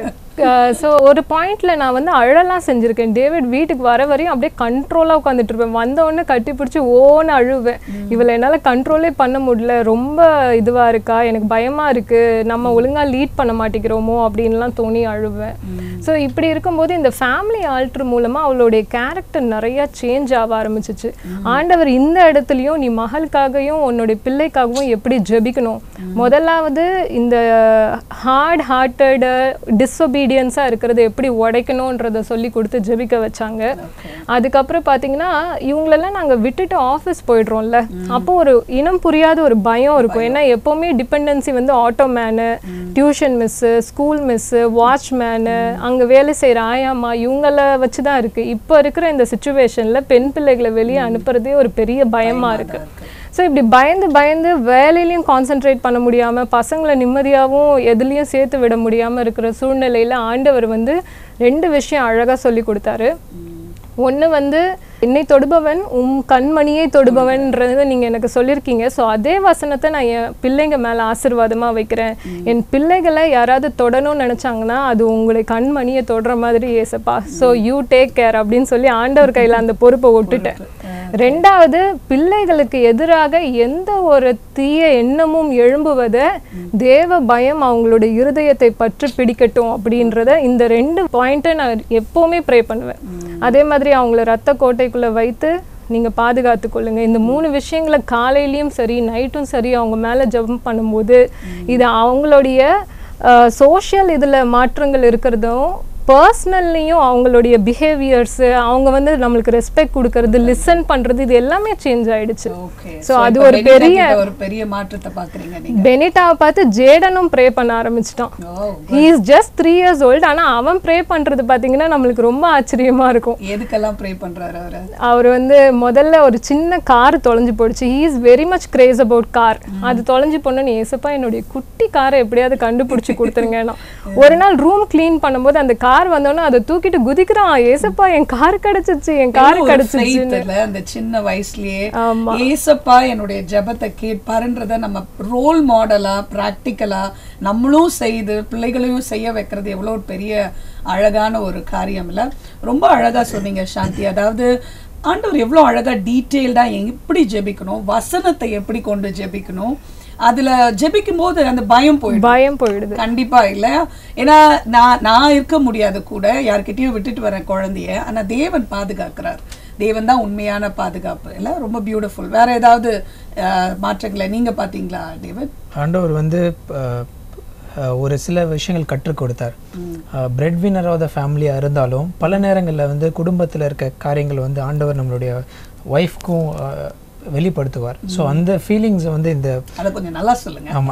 ஸோ ஒரு பாயிண்ட்ல நான் வந்து அழலாம் செஞ்சிருக்கேன் டேவிட் வீட்டுக்கு வர வரையும் அப்படியே கண்ட்ரோலா உட்காந்துட்டு இருப்பேன் வந்த உடனே கட்டி பிடிச்சி ஓன்னு அழுவேன் இவளை என்னால கண்ட்ரோலே பண்ண முடியல ரொம்ப இதுவா இருக்கா எனக்கு பயமா இருக்கு நம்ம ஒழுங்கா லீட் பண்ண மாட்டேங்கிறோமோ அப்படின்லாம் தோணி அழுவேன் ஸோ இப்படி இருக்கும்போது இந்த ஃபேமிலி ஆல்ட்ரு மூலமா அவளுடைய கேரக்டர் நிறைய சேஞ்ச் ஆக ஆரம்பிச்சிச்சு ஆண்டவர் இந்த இடத்துலயும் நீ மகளுக்காகவும் உன்னுடைய பிள்ளைக்காகவும் எப்படி ஜெபிக்கணும் முதலாவது இந்த ஹார்ட் ஹார்ட்டடு டிஸ்ஒபீடியன்ஸா இருக்கிறத எப்படி உடைக்கணுன்றத சொல்லி கொடுத்து ஜெபிக்க வச்சாங்க அதுக்கப்புறம் பார்த்தீங்கன்னா இவங்களெல்லாம் நாங்க விட்டுட்டு ஆஃபீஸ் போயிடுறோம்ல அப்போ ஒரு இனம் புரியாத ஒரு பயம் இருக்கும் ஏன்னா எப்பவுமே டிபெண்டன்சி வந்து auto man tuition miss school miss watchman அங்க வேலை செய்யற ஆயாமா இவங்கள வச்சு தான் இருக்கு இப்போ இருக்கிற இந்த சுச்சுவேஷன்ல பெண் பிள்ளைகளை வெளியே அனுப்புறதே ஒரு பெரிய பயமா இருக்கு ஸோ இப்படி பயந்து பயந்து வேலையிலையும் கான்சென்ட்ரேட் பண்ண முடியாம பசங்களை நிம்மதியாகவும் எதுலேயும் சேர்த்து விட முடியாம இருக்கிற சூழ்நிலையில ஆண்டவர் வந்து ரெண்டு விஷயம் அழகா சொல்லி கொடுத்தாரு ஒண்ணு வந்து என்னை தொடுபவன் உம் கண்மணியை தொடுபவன்ன்றதை நீங்க எனக்கு சொல்லியிருக்கீங்க ஸோ அதே வசனத்தை நான் என் பிள்ளைங்க மேல ஆசீர்வாதமா வைக்கிறேன் என் பிள்ளைகளை யாராவது தொடணும்னு நினைச்சாங்கன்னா அது உங்களை கண்மணியை தொடுற மாதிரி ஏசப்பா ஸோ யூ டேக் கேர் அப்படின்னு சொல்லி ஆண்டவர் கையில அந்த பொறுப்பை விட்டுட்டேன் ரெண்டாவது பிள்ளைகளுக்கு எதிராக எந்த ஒரு தீய எண்ணமும் எழும்புவதை தேவ பயம் அவங்களோட இருதயத்தை பற்றி பிடிக்கட்டும் அப்படின்றத இந்த ரெண்டு பாயிண்ட்டை நான் எப்பவுமே ப்ரே பண்ணுவேன் அதே மாதிரி அவங்கள ரத்த கோட்டைக்குள்ள வைத்து நீங்க பாதுகாத்து கொள்ளுங்க இந்த மூணு விஷயங்களை காலையிலயும் சரி நைட்டும் சரி அவங்க மேல ஜெபம் பண்ணும்போது இது அவங்களுடைய சோஷியல் இதுல மாற்றங்கள் இருக்கிறதும் பர்சனல்லையும் அவங்களுடைய பிஹேவியர்ஸ் அவங்க வந்து நம்மளுக்கு ரெஸ்பெக்ட் கொடுக்கறது லிசன் பண்றது இது எல்லாமே சேஞ்ச் ஆயிடுச்சு ஓகே So, அது ஒரு பெரிய ஒரு பெரிய மாற்றத்தை பாக்குறீங்க நீங்க பெனிட்டாவை பார்த்து ஜேடனும் ப்ரே பண்ண ஆரம்பிச்சிட்டான் oh he is just three years old ஆனா அவன் ப்ரே பண்றது பாத்தீங்கன்னா நம்மளுக்கு ரொம்ப ஆச்சரியமா இருக்கும் எதுக்கெல்லாம் ப்ரே பண்றாரு அவரு அவர் வந்து முதல்ல ஒரு சின்ன கார் தொலைஞ்சு போயிடுச்சு he is very much craze about car அது தொலைஞ்சு போனோன்னு ஏசப்பா என்னுடைய குட்டி காரை எப்படியாவது கண்டுபிடிச்சி கொடுத்துருங்கன்னா ஒரு நாள் ரூம் க்ளீன் பண்ணும்போது அந்த கார் கார் வந்தோன்னே அதை தூக்கிட்டு குதிக்கிறான் ஏசப்பா என் கார் கிடைச்சிச்சு என் கார் எவ்வளவு ஒரு கிடைச்சிச்சு faith இல்ல, அந்த சின்ன வயசுலயே ஆமா. ஏசப்பா என்னுடைய ஜெபத்தை கேட்பாருன்றத நம்ம ரோல் மாடலா பிராக்டிக்கலா நம்மளும் செய்து பிள்ளைகளையும் செய்ய வைக்கிறது எவ்வளவு ஒரு பெரிய அழகான ஒரு காரியம் இல்ல ரொம்ப அழகா சொன்னீங்க சாந்தி அதாவது ஆண்டவர் எவ்வளவு அழகா டீட்டெயில்டா எப்படி ஜெபிக்கணும் வசனத்தை எப்படி கொண்டு ஜெபிக்கணும் அதுல ஜெபிக்கும் போது அந்த பயம் போயிடும் பயம் போயிடுது கண்டிப்பா இல்ல ஏன்னா நான் நான் இருக்க முடியாது கூட யார்கிட்டயும் விட்டுட்டு வரேன் குழந்தைய ஆனா தேவன் பாதுகாக்கிறார் தேவன் தான் உண்மையான பாதுகாப்பு இல்ல ரொம்ப பியூட்டிஃபுல் வேற ஏதாவது அஹ், மாற்றங்களை நீங்க பாத்தீங்களா தேவன் ஆண்டவர் வந்து அஹ், அஹ், ஒரு சில விஷயங்கள் கற்றுக் கொடுத்தார் பிரெட் வினர் ஆஃப் த ஃபேமிலியாக இருந்தாலும் பல நேரங்களில் வந்து குடும்பத்தில் இருக்க காரியங்கள் வந்து ஆண்டவர் நம்மளுடைய ஒய்ஃப்க்கும் வெளிப்படுத்துவார் ஸோ அந்த ஃபீலிங்ஸை வந்து இந்த அதை கொஞ்சம் நல்லா சொல்லுங்க ஆமா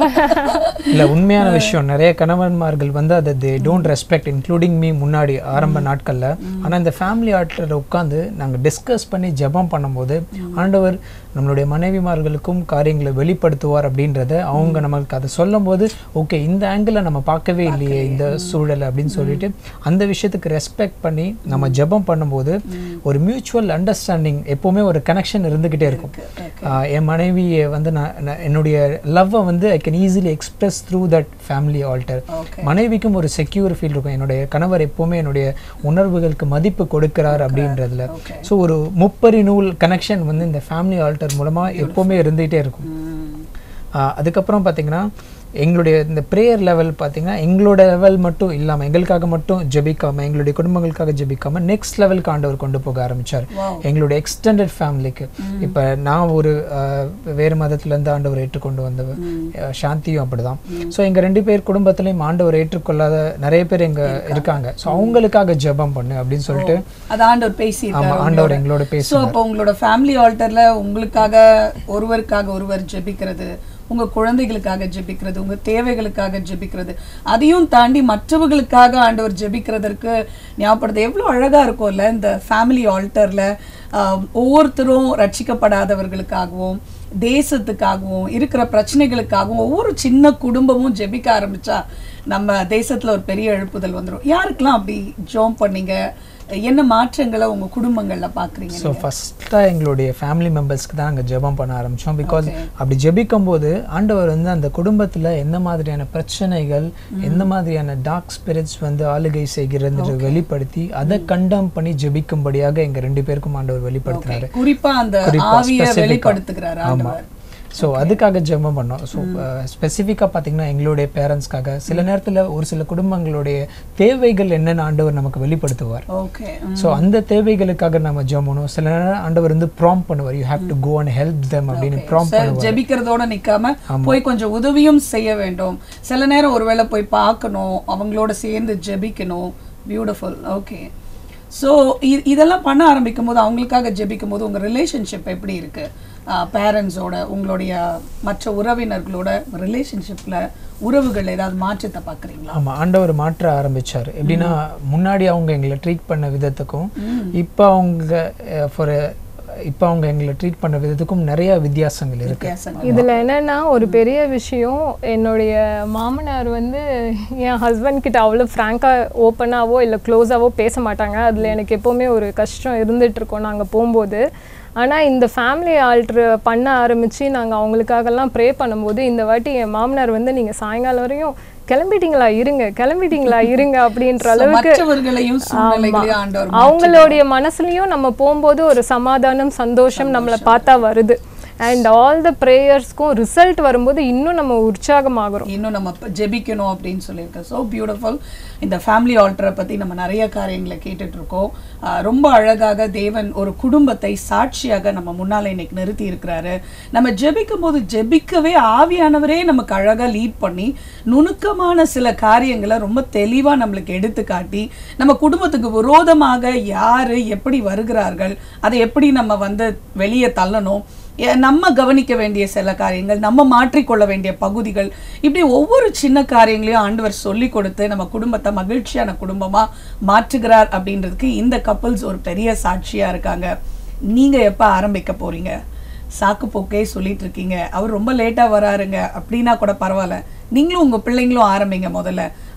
இல்ல உண்மையான விஷயம் நிறைய கணவன்மார்கள் வந்து அதை they don't respect including me முன்னாடி ஆரம்ப நாட்கள்ல ஆனா இந்த ஃபேமிலி ஆர்ட்டில் உட்காந்து நாங்க டிஸ்கஸ் பண்ணி ஜெபம் பண்ணும்போது ஆண்டவர் நம்மளுடைய மனைவிமார்களுக்கும் காரியங்களை வெளிப்படுத்துவார் அப்படின்றத அவங்க நமக்கு அதை சொல்லும்போது ஓகே இந்த ஆங்கிளை நம்ம பார்க்கவே இல்லையே இந்த சூழலை அப்படின்னு சொல்லிட்டு அந்த விஷயத்துக்கு ரெஸ்பெக்ட் பண்ணி நம்ம ஜெபம் பண்ணும்போது ஒரு மியூச்சுவல் அண்டர்ஸ்டாண்டிங் எப்பவுமே ஒரு கனெக்ஷன் இருந்துகிட்டே இருக்கும் ஆஹ் என் மனைவியை வந்து நான் நான் என்னுடைய லவ்வை வந்து I can easily express through that family altar okay மனைவிக்கும் ஒரு செக்யூர் ஃபீல் இருக்கும் என்னுடைய கணவர் எப்பவுமே என்னுடைய உணர்வுகளுக்கு மதிப்பு கொடுக்கிறார் அப்படின்றதுல okay. ஸோ ஒரு முப்பரி நூல் கனெக்ஷன் வந்து இந்த ஃபேமிலி ஆல்டர் மூலமா எப்பவுமே இருந்துகிட்டே இருக்கும் ஆஹ் அதுக்கப்புறம் பார்த்தீங்கன்னா எங்களுடைய இந்த ப்ரேயர் லெவல் பார்த்தீங்கன்னா எங்களோட லெவல் மட்டும் இல்லாமல் எங்களுக்காக மட்டும் ஜெபிக்காம எங்களுடைய குடும்பங்களுக்காக ஜெபிக்காம நெக்ஸ்ட் லெவலுக்கு ஆண்டவர் கொண்டு போக ஆரம்பிச்சார் Wow. எங்களுடைய எக்ஸ்டெண்டட் ஃபேமிலிக்கு இப்போ நான் ஒரு ஆஹ், வேறு மதத்திலேருந்து ஆண்டவர் ஏற்றுக்கொண்டு வந்தவர் ஆஹ், சாந்தியும் அப்படிதான் ஸோ எங்கள் ரெண்டு பேர் குடும்பத்திலையும் ஆண்டவர் ஏற்றுக்கொள்ளாத நிறைய பேர் எங்க இருக்காங்க ஸோ அவங்களுக்காக ஜெபம் பண்ணு அப்படின்னு சொல்லிட்டு அது ஆண்டவர் பேசி ஆமா ஆண்டவர் எங்களோட பேச ஸோ அப்போ உங்களோட ஃபேமிலி ஆல்டர்ல உங்களுக்காக ஒருவருக்காக ஒருவர் ஜெபிக்கிறது உங்க குழந்தைகளுக்காக ஜெபிக்கிறது உங்க தேவைகளுக்காக ஜெபிக்கிறது அதையும் தாண்டி மற்றவர்களுக்காக ஆண்டவர் ஜெபிக்கிறதற்கு ஞாபகப்படுது எவ்வளவு அழகா இருக்கும்ல இந்த ஃபேமிலி ஆல்டர்ல ஒவ்வொருத்தரும் ரட்சிக்கப்படாதவர்களுக்காகவும் தேசத்துக்காகவும் இருக்கிற பிரச்சனைகளுக்காகவும் ஒவ்வொரு சின்ன குடும்பமும் ஜெபிக்க ஆரம்பிச்சா நம்ம தேசத்துல ஒரு பெரிய எழுப்புதல் வந்துரும் யாருக்கெல்லாம் அப்படி ஜோம் பண்ணீங்க என்ன மாற்றங்களை உங்க குடும்பங்கள்ல பாக்குறீங்க ஸோ ஃபஸ்ட்டாக எங்களுடைய ஃபேமிலி மெம்பர்ஸ்க்கு தான் நாங்கள் ஜெபம் பண்ண ஆரம்பித்தோம் பிகாஸ் அப்படி ஜெபிக்கும் போது ஆண்டவர் வந்து அந்த குடும்பத்தில் எந்த மாதிரியான பிரச்சனைகள் எந்த மாதிரியான டார்க் ஸ்பிரிட்ஸ் வந்து ஆளுகை செய்கிறது வெளிப்படுத்தி அதை கண்டம் பண்ணி ஜெபிக்கும்படியாக எங்கள் ரெண்டு பேருக்கும் ஆண்டவர் வெளிப்படுத்தினாரு குறிப்பா அந்த குறிப்பா, ஆவிய specific-ஆ. வெளிப்படுத்துகிறார் ஆண்டவர் ஸோ அதுக்காக ஜெபம் பண்ணோம் ஸோ ஸ்பெசிஃபிக்காக பார்த்தீங்கன்னா எங்களுடைய பேரண்ட்ஸ்க்காக சில நேரத்தில் ஒரு சில குடும்பங்களுடைய தேவைகள் என்னென்னு ஆண்டவர் நமக்கு வெளிப்படுத்துவார் ஓகே ஸோ அந்த தேவைகளுக்காக நம்ம ஜெபம் பண்ணுவோம் சில நேரம் ஆண்டவர் வந்து ப்ராம் பண்ணுவார் you have to go and help them அப்படின்னு ப்ராம் பண்ணுவார் ஜெபிக்கிறதோட நிக்காம போய் கொஞ்சம் உதவியும் செய்ய வேண்டும் சில நேரம் ஒருவேளை போய் பார்க்கணும் அவங்களோட சேர்ந்து ஜெபிக்கணும் பியூட்டிஃபுல் ஓகே ஸோ இதெல்லாம் பண்ண ஆரம்பிக்கும் போது அவங்களுக்காக ஜெபிக்கும் போது உங்க ரிலேஷன்ஷிப் எப்படி இருக்கு பேரண்ட்ஸோட உங்களுடைய மற்ற உறவினர்களோட ரிலேஷன்ஷிப்ல உறவுகள் ஏதாவது மாற்றத்தை பார்க்குறீங்களா ஆமா ஆண்டவர் மாற்ற ஆரம்பிச்சார் எப்படின்னா முன்னாடி அவங்க எங்களை ட்ரீட் பண்ண விதத்துக்கும் இப்போ அவங்க ஃபார் இப்போ அவங்க எங்களை ட்ரீட் பண்ண விதத்துக்கும் நிறைய வித்தியாசங்கள் இருக்கு வித்தியாசங்கள் இதுல என்னன்னா ஒரு பெரிய விஷயம் என்னுடைய மாமனார் வந்து என் ஹஸ்பண்ட் கிட்ட அவ்வளோ ஃப்ராங்கா ஓப்பனாவோ இல்லை க்ளோஸாவோ பேச மாட்டாங்க அதுல எனக்கு எப்பவுமே ஒரு கஷ்டம் இருந்துட்டு இருக்கோம் நாங்க போகும்போது ஆனா இந்த ஃபேமிலி ஆல்ட்ரு பண்ண ஆரம்பிச்சு நாங்க அவங்களுக்காகலாம் ப்ரே பண்ணும்போது இந்த வாட்டி என் மாமனார் வந்து நீங்க சாயங்காலம் வரையும் கிளம்பிட்டீங்களா இருங்க கிளம்பிட்டீங்களா இருங்க அப்படின்ற So, அளவுக்கு மற்றவர்களையும் சூழ்நிலைகளையும் ஆண்டவர் அவங்களுடைய மனசுலயும் நம்ம போகும்போது ஒரு சமாதானம் சந்தோஷம் நம்மளை பார்த்தா வருது அண்ட் ஆல் த ப்ரேயர்ஸ்க்கும் ரிசல்ட் வரும்போது இன்னும் நம்ம உற்சாகமாகறோம் இன்னும் நம்ம இப்ப ஜெபிக்கணும் அப்படின்னு சொல்லியிருக்கோம் ஸோ பியூட்டிஃபுல் இந்த ஃபேமிலி ஆல்டரை பற்றி நம்ம நிறைய காரியங்களை கேட்டுட்டு இருக்கோம் ஆஹ் ரொம்ப அழகாக தேவன் ஒரு குடும்பத்தை சாட்சியாக நம்ம முன்னால இன்னைக்கு நிறுத்தி இருக்கிறாரு நம்ம ஜெபிக்கும் போது ஜெபிக்கவே ஆவியானவரே நமக்கு அழகா லீட் பண்ணி நுணுக்கமான சில காரியங்களை ரொம்ப தெளிவா நம்மளுக்கு எடுத்து காட்டி நம்ம குடும்பத்துக்கு விரோதமாக யாரு எப்படி வருகிறார்கள் அதை எப்படி நம்ம வந்து வெளியே தள்ளணும் ஏ- நம்ம கவனிக்க வேண்டிய சில காரியங்கள் நம்ம மாற்றிக்கொள்ள வேண்டிய பகுதிகள் இப்படி ஒவ்வொரு சின்ன காரியங்களையும் ஆண்டவர் சொல்லி கொடுத்து நம்ம குடும்பத்தை மகிழ்ச்சியான குடும்பமா மாற்றுகிறார் அப்படின்றதுக்கு இந்த கப்பல்ஸ் ஒரு பெரிய சாட்சியா இருக்காங்க நீங்க எப்ப ஆரம்பிக்க போறீங்க சாக்கு போக்கே சொல்லிட்டு இருக்கீங்க அவர் ரொம்ப லேட்டா வராருங்க அப்படின்னா கூட பரவாயில்ல நீங்களும் உங்க பிள்ளைங்களும் ஆரம்பிங்க முதல்ல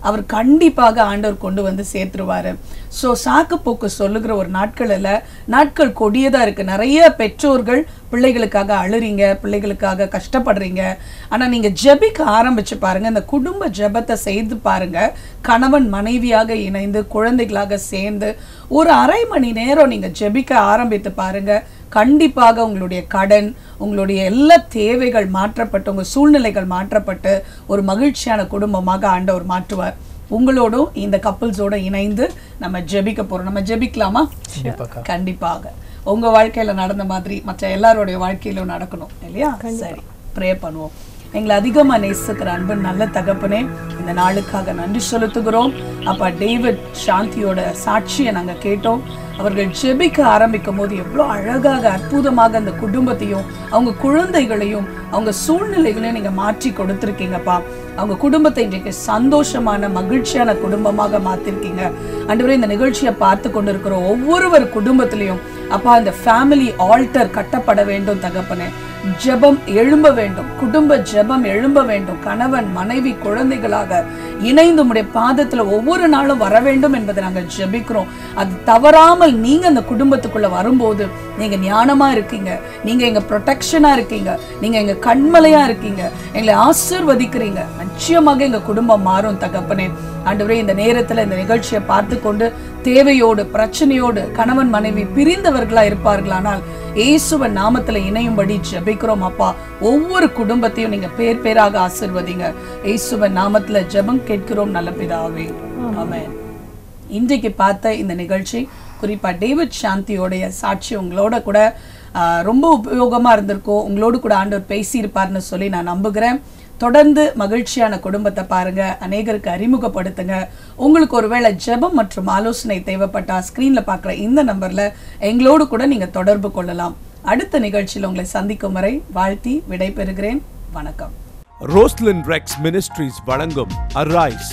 அவர் கண்டிப்பாக ஆண்டவர் கொண்டு வந்து சேர்த்துருவாரு ஸோ சாக்கு போக்கு சொல்லுகிற ஒரு நாட்களில் நாட்கள் கொடியதா இருக்கு நிறைய பெற்றோர்கள் பிள்ளைகளுக்காக அழுறீங்க பிள்ளைகளுக்காக கஷ்டப்படுறீங்க ஆனா நீங்க ஜெபிக்க ஆரம்பிச்சு பாருங்க இந்த குடும்ப ஜெபத்தை செய்து பாருங்க கணவன் மனைவியாக இணைந்து குழந்தைகளாக சேர்ந்து ஒரு அரை மணி நேரம் நீங்க ஜெபிக்க ஆரம்பித்து பாருங்க கண்டிப்பாக உங்களுடைய கடன் உங்களுடைய எல்லா தேவைகள் மாற்றப்பட்டு உங்க சூழ்நிலைகள் மாற்றப்பட்டு ஒரு மகிழ்ச்சியான குடும்பமாக ஆண்டவர் மாற்றுவார் உங்களோடும் இந்த கப்பல்ஸோட இணைந்து நம்ம ஜெபிக்க போறோம் நம்ம ஜெபிக்கலாமா கண்டிப்பாக்கா. கண்டிப்பாக உங்க வாழ்க்கையில நடந்த மாதிரி மற்ற எல்லாருடைய வாழ்க்கையிலும் நடக்கணும் இல்லையா சரி ப்ரே பண்ணுவோம் எங்களை அதிகமா நேசிக்கிற அன்பு நல்ல தகப்பனே இந்த நாளுக்காக நன்றி செலுத்துகிறோம் அப்பா டேவிட் சாந்தியோட சாட்சியை நாங்க கேட்டோம் அவர்கள் ஜெபிக்க ஆரம்பிக்கும் போது எவ்வளோ அழகாக அற்புதமாக அந்த குடும்பத்தையும் அவங்க குழந்தைகளையும் அவங்க சூழ்நிலைகளையும் நீங்க மாற்றி கொடுத்துருக்கீங்கப்பா அவங்க குடும்பத்தை இன்றைக்கு சந்தோஷமான மகிழ்ச்சியான குடும்பமாக மாத்திருக்கீங்க அன்றுவரை இந்த நிகழ்ச்சியை பார்த்து கொண்டிருக்கிற ஒவ்வொருவர் குடும்பத்திலையும் அப்பா இந்த ஃபேமிலி ஆல்டர் கட்டப்பட வேண்டும் தகப்பனே ஜெபம் எழும்ப வேண்டும் குடும்ப ஜெபம் எழும்ப வேண்டும் கணவன் மனைவி குழந்தைகளாக இணைந்து உம்முடைய பாதத்துல ஒவ்வொரு நாளும் வர வேண்டும் என்பதை நாங்கள் ஜெபிக்கிறோம் அது தவறாமல் நீங்க அந்த குடும்பத்துக்குள்ள வரும்போது நீங்க ஞானமா இருக்கீங்க நீங்க எங்க ப்ரொடெக்ஷனா இருக்கீங்க நீங்க எங்க கண்மலையா இருக்கீங்க எங்களை ஆசீர்வதிக்கிறீங்க நிச்சயமாக எங்க குடும்பம் மாறும் தகப்பனே ஆண்டவரே இந்த நேரத்துல இந்த நிகழ்ச்சியை பார்த்து கொண்டு தேவையோடு பிரச்சனையோடு கணவன் மனைவி பிரிந்தவர்களா இருப்பார்களானால் இயேசுவன் நாமத்துல இணையும்படி ஜெபிக்கிறோம் அப்பா ஒவ்வொரு குடும்பத்தையும் நீங்க பேர் பேராக ஆசிர்வதிங்க இயேசுவன் நாமத்துல ஜெபம் கேட்கிறோம் நல்ல பிதாவே ஆமென் இன்றைக்கு பார்த்த இந்த நிகழ்ச்சி குறிப்பா டேவிட் சாந்தியோடைய சாட்சி உங்களோட கூட ஆஹ், ரொம்ப உபயோகமா இருந்திருக்கும் உங்களோடு கூட ஆண்டவர் பேசியிருப்பார்னு சொல்லி நான் நம்புகிறேன் தொடர்ந்து மகிழ்ச்சியான குடும்பத்தை பாருங்க அநேகருக்கு அறிமுகப்படுத்துங்க உங்களுக்கு ஒருவேளை ஜெபம் மற்றும் ஆலோசனை தேவைப்பட்டா ஸ்கிரீன்ல பார்க்குற இந்த நம்பர்ல எங்களோடு கூட நீங்க தொடர்பு கொள்ளலாம் அடுத்த நிகழ்ச்சியில் உங்களை சந்திக்கும் வரை வாழ்த்தி விடைபெறுகிறேன் வணக்கம் ரோஸ்லின் ரெக்ஸ் மினிஸ்ட்ரீஸ் வழங்கும் அரைஸ்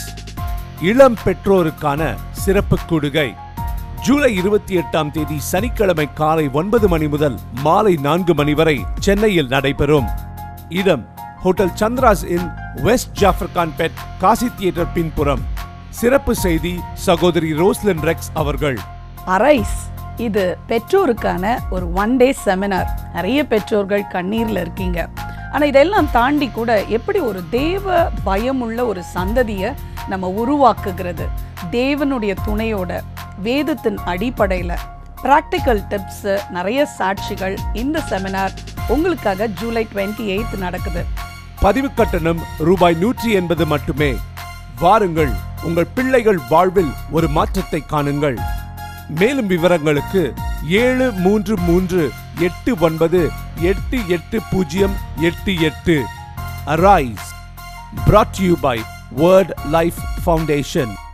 இளம் பெற்றோருக்கான சிறப்பு கூடுகை ஜூலை இருபத்தி எட்டாம் தேதி சனிக்கிழமை காலை ஒன்பது மணி முதல் மாலை நான்கு மணி வரை சென்னையில் நடைபெறும் இடம் hotel Chandra's inn west Jafferkhanpet Kasi theatre பின்புறம் சிறப்பு செய்தி சகோதரி ரோஸ்லின் ரெக்ஸ் அவர்கள் அரைஸ் இது பெற்றோருக்கான ஒரு ஒன் டே செமினார் நிறைய பெற்றோர்கள் கண்ணீர்ல இருக்கீங்க ஆனா இதெல்லாம் தாண்டி கூட எப்படி ஒரு தேவ பயமுள்ள ஒரு சந்ததியை நம்ம உருவாக்குகிறது தேவனுடைய துணையோட வேதத்தின் அடிப்படையில ப்ராக்டிக்கல் டிப்ஸ் நிறைய சாட்சிகள் இந்த செமினார் உங்களுக்காக ஜூலை டுவெண்ட்டி எயித் நடக்குது பதிவு கட்டணம் ரூபாய் நூற்றி எண்பது மட்டுமே வாருங்கள் உங்கள் பிள்ளைகள் வாழ்வில் ஒரு மாற்றத்தை காணுங்கள் மேலும் விவரங்களுக்கு ஏழு மூன்று மூன்று எட்டு ஒன்பது எட்டு எட்டு பூஜ்ஜியம் எட்டு எட்டு Arise brought to you by Word Life Foundation